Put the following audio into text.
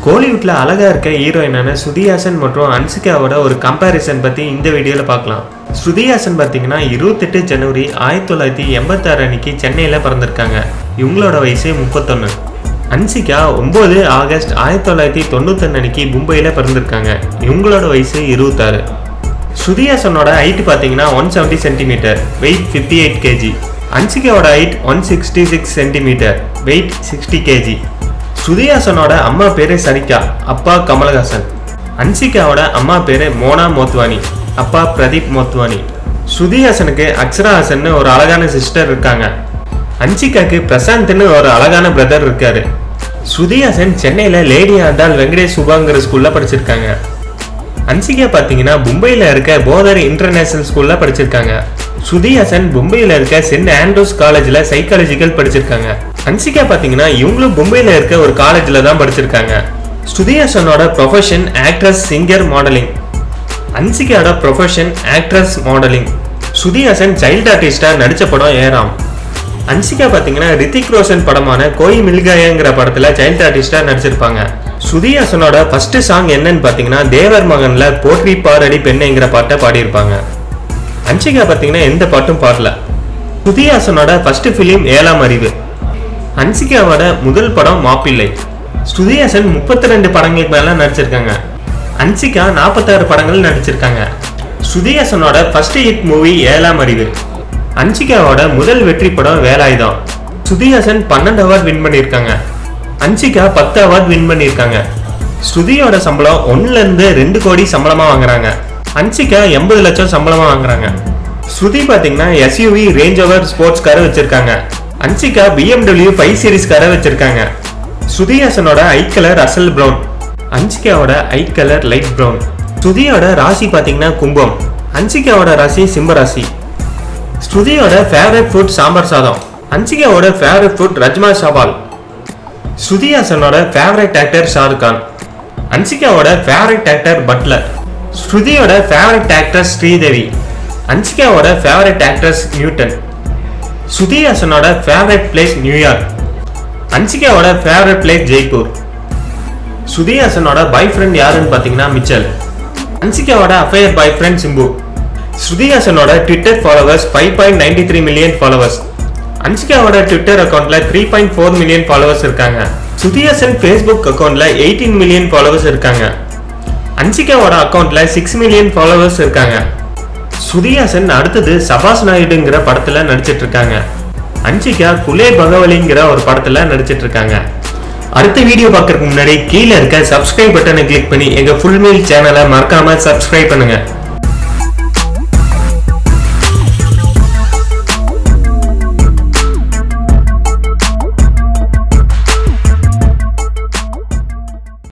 கோலிவுட்ல அழகா இருக்க ஹீரோயினான ஸ்ருதிஹாசன் மற்றும் அன்சிகாவோட ஒரு கம்பேரிசன் பத்தி இந்த வீடியோல பார்க்கலாம் ஸ்ருதிஹாசன் பார்த்தீங்கன்னா இருபத்தெட்டு ஜனவரி ஆயிரத்தி தொள்ளாயிரத்தி எண்பத்தாறு அன்னைக்கு சென்னையில பிறந்திருக்காங்க இவங்களோட வயசு முப்பத்தொன்னு அன்சிகா ஒன்பது ஆகஸ்ட் ஆயிரத்தி தொள்ளாயிரத்தி தொண்ணூத்தொன்னு அன்னைக்கு மும்பையில பிறந்திருக்காங்க இவங்களோட வயசு இருபத்தாறு ஸ்ருதிஹாசனோட ஹைட் பார்த்தீங்கன்னா one seventy centimetre weight fifty eight KG அன்சிகாவோட height one sixty six centimetre weight sixty KG ஸ்ருதிஹாசனோட அம்மா பேரு சரிகா அப்பா கமலஹாசன் அன்சிகாவோட அம்மா பேரு மோனா மோத்வானி அப்பா பிரதீப் மோத்வானி ஸ்ருதிஹாசனுக்கு அக்ஷராஹாசன் ஒரு அழகான சிஸ்டர் இருக்காங்க அன்சிகாக்கு பிரசாந்த்னு ஒரு அழகான பிரதர் இருக்காரு ஸ்ருதிஹாசன் சென்னையில லேடி ஆண்டாள் வெங்கடேஷ் சுபாங்கிற ஸ்கூல்ல படிச்சிருக்காங்க அன்சிகா பார்த்தீங்கன்னா மும்பையில் இருக்க போதர் இன்டர்நேஷனல் ஸ்கூலில் படிச்சிருக்காங்க ஸ்ருதிஹாசன் மும்பையில் இருக்க சென்ட் ஆண்ட்ரூஸ் காலேஜில் சைக்காலஜிக்கல் படிச்சிருக்காங்க அன்சிகா பார்த்தீங்கன்னா இவங்களும் மும்பையில் இருக்க ஒரு காலேஜில் தான் படிச்சிருக்காங்க ஸ்ருதிஹாசனோட ப்ரொஃபஷன் ஆக்ட்ரஸ் சிங்கர் மாடலிங் அன்சிகாவோட profession actress modelling Shruti Haasan child ஆர்டிஸ்டாக நடித்த படம் ஏறாம் அன்சிகா பார்த்தீங்கன்னா ரித்திக் ரோஷன் படமான கோய் மில்காயங்கிற படத்தில் சைல்ட் ஆர்டிஸ்டாக நடிச்சிருப்பாங்க ஸ்ருதிஹாசனோட ஃபர்ஸ்ட் சாங் என்னன்னு பார்த்தீங்கன்னா தேவர் மகன்ல போற்றி பாரடி பெண்ணைங்கிற பாட்டை பாடியிருப்பாங்க அன்சிகா பார்த்தீங்கன்னா எந்த பாட்டும் பாடல ஸ்ருதிஹாசனோட ஃபர்ஸ்ட் ஃபிலிம் ஏழாம் அறிவு அன்சிகாவோட முதல் படம் மாப்பிள்ளை ஸ்ருதிஹாசன் முப்பத்தி ரெண்டு படங்களுக்கு மேல நடிச்சிருக்காங்க அன்சிகா நாற்பத்தாறு படங்கள் நடிச்சிருக்காங்க ஸ்ருதிஹாசனோட ஃபர்ஸ்ட் ஹிட் மூவி ஏழாம் அறிவு அன்சிகாவோட முதல் வெற்றி படம் வேலாயுதம் ஸ்ருதிஹாசன் பன்னெண்டு அவார்ட் வின் பண்ணியிருக்காங்க அன்சிகா பத்து அவார்ட் வின் பண்ணியிருக்காங்க ஸ்ருதியோட சம்பளம் ஒன்னுல இருந்து ரெண்டு கோடி சம்பளமா வாங்குறாங்க அன்சிகா எண்பது லட்சம் சம்பளமா வாங்குறாங்க ஸ்ருதி பாத்தீங்கன்னா எஸ்யூவி ரேஞ்ச் ஓவர் ஸ்போர்ட்ஸ் காரை வச்சிருக்காங்க அன்சிகா பிஎம்டபிள்யூ ஃபைவ் சீரிஸ் காரை வச்சிருக்காங்க ஸ்ருதிஹாசனோட ஐ கலர் அசல் ப்ரௌன் அன்சிகாவோட ஐ கலர் லைட் ப்ரௌன் ஸ்ருதியோட ராசி பாத்தீங்கன்னா கும்பம் அன்சிகாவோட ராசி சிம்ம ராசி ஸ்ருதியோட ஃபேவரட் ஃபுட் சாம்பார் சாதம் அன்சிகாவோட ஃபேவரட் ஃபுட் ரஜ்மா சவால் ஸ்ருதிஹாசனோட ஃபேவரட் ஆக்டர் ஷாருக் கான் அன்சிகாவோட ஃபேவரட் ஆக்டர் பட்லர் ஸ்ருதியோட ஃபேவரட் ஆக்டர் ஸ்ரீதேவி அன்சிகாவோட ஃபேவரட் ஆக்டர்ஸ் நியூட்டன் ஸ்ருதிஹாசனோட ஃபேவரட் பிளேஸ் நியூயார்க் அன்சிகாவோட ஃபேவரட் பிளேஸ் ஜெய்ப்பூர் ஸ்ருதிஹாசனோட பாய் ஃப்ரெண்ட் யாருன்னு பார்த்தீங்கன்னா மிச்சல் அன்சிகாவோட அஃபையர் பாய் ஃப்ரெண்ட் சிம்பு ஸ்ருதிஹாசனோட Twitter followers five point ninety three million followers அன்சிகாவோட ட்விட்டர் அக்கௌண்ட்ல three point four million followers இருக்காங்க சுதிஹாசன் ஃபேஸ்புக் அக்கௌண்ட்ல எயிட்டீன் மில்லியன் ஃபாலோவர்ஸ் இருக்காங்க அன்சிகாவோட அக்கௌண்ட்ல சிக்ஸ் மில்லியன் ஃபாலோவர்ஸ் இருக்காங்க சுதிஹாசன் அடுத்தது சபாஸ் நாயுடுங்கிற படத்துல நடிச்சிட்டு இருக்காங்க அன்சிகா குலே பகவலிங்கிற ஒரு படத்துல நடிச்சிட்டு இருக்காங்க அடுத்த வீடியோ பார்க்கறதுக்கு முன்னாடி கீழே இருக்க சப்ஸ்கிரைப் பட்டனை கிளிக் பண்ணி எங்க ஃபுல் மீல் சேனலை மறக்காம சப்ஸ்கிரைப் பண்ணுங்க